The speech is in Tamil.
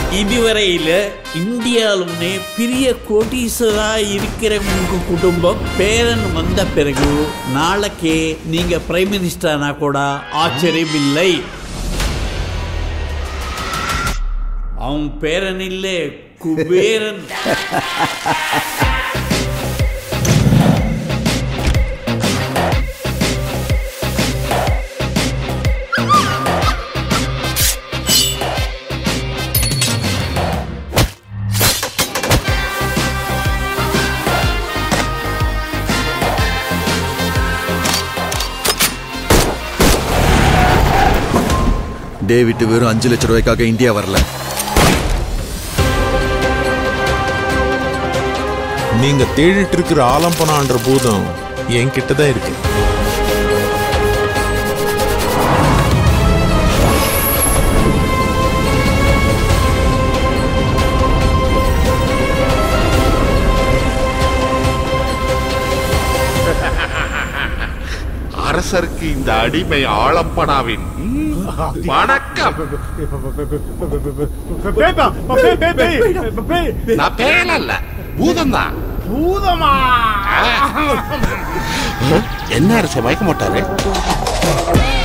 இதுவரையில இந்தியாவிலுமே பெரிய கோட்டீஸ்வரா இருக்கிற உங்க குடும்பம் பேரன் வந்த பிறகு நாளைக்கே நீங்க பிரைம் மினிஸ்டர்னா கூட ஆச்சரியம் இல்லை அவன் பேரன் இல்லை குபேரன் டேவிட் வெறும் அஞ்சு லட்சம் ரூபாய்க்காக இந்தியா வரல நீங்க தேடிட்டு இருக்கிற ஆலம்பனான்ற பூதம் என்கிட்ட தான் இருக்கு அரசருக்கு இந்த அடிமை ஆளப்படாவின் வணக்கம் நான் பேல் அல்ல பூதம்தான் பூதமா என்ன அரச மயக்க மாட்டாரு